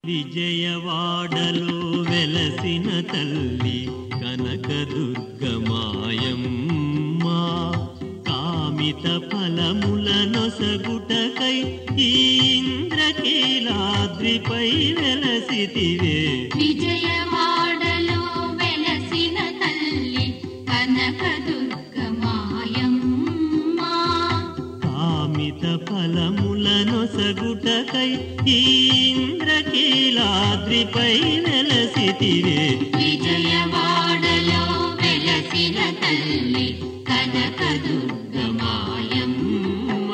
విజయవాడలో వెలసిన తల్లి కనకదుర్గమాయమ్మ కామిత ఫలముల నొసగుటకై ఈ ఇంద్రకీలాద్రిపై వెలసితివే విజయవాడలో వెలసిన తల్లి కనకదుర్గమాయమ్మ కామిత ఫలముల నొసగుటకై ఈ ఇంద్రకీలాద్రిపై వెలసితివే విజయవాడలో వెలసిన తల్లి కనకదుర్గమాయమ్మ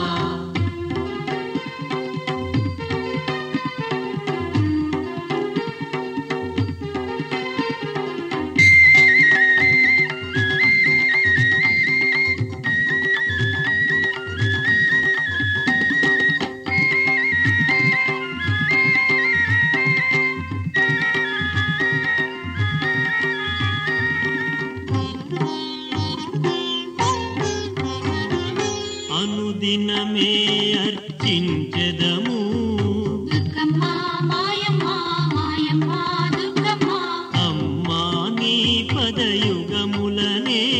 అనుదినమే అర్చించెదము దుర్గమ్మ మాయమ్మ మాయమ్మ దుర్గమ్మ అమ్మా నీ పదయుగములనే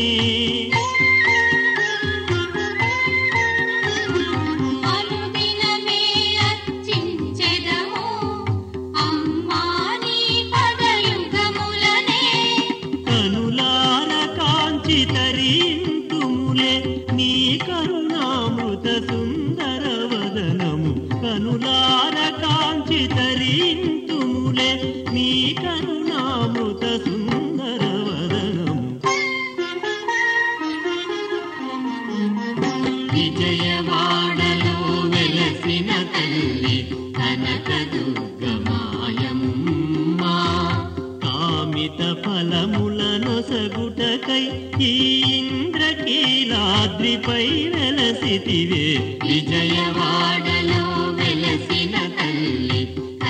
అనుదినమే అర్చించెదము అమ్మా నీ పదయుగములనే కనులార కాంచి తరింతుములే నీ కరుణామృత సుందర వదనము కనులార కాంచి తరింతుములే నీ కరుణామృత సుందర వదనము విజయవాడలో వెలసిన తల్లి కనకదుర్గమాయమ్మ కామిత ఫలములను సగుటకై ఈ ఇంద్రకీలాద్రిపై వెలసితివే విజయవాడలో వెలసిన తల్లి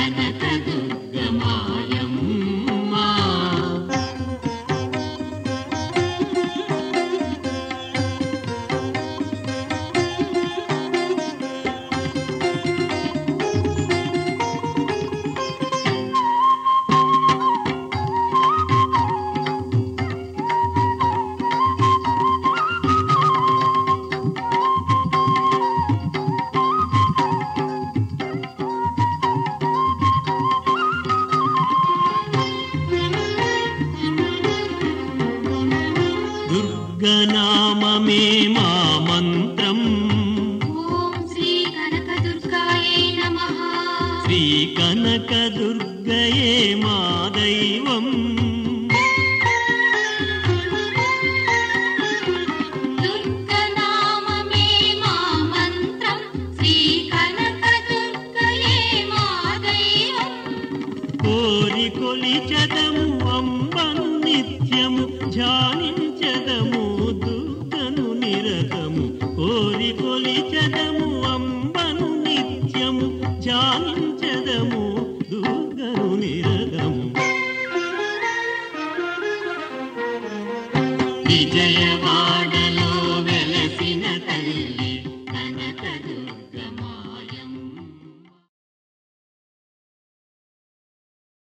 కనకదుర్గమాయమ్మ దుర్గనామమే మా మంత్రం ఓం శ్రీ కనకదుర్గాయై నమః శ్రీ కనక దుర్గయే మా దైవం దుర్గనామమే మా మంత్రం శ్రీ కనకదుర్గయే మా దైవం కోరి కొలిచదము అంబను నిత్యము ధ్యానించదము దుర్గను నిరతము కోరి కొలిచదము అంబను నిత్యము ధ్యానించదము దుర్గను నిరతము విజయవాడలో వెలసిన తల్లి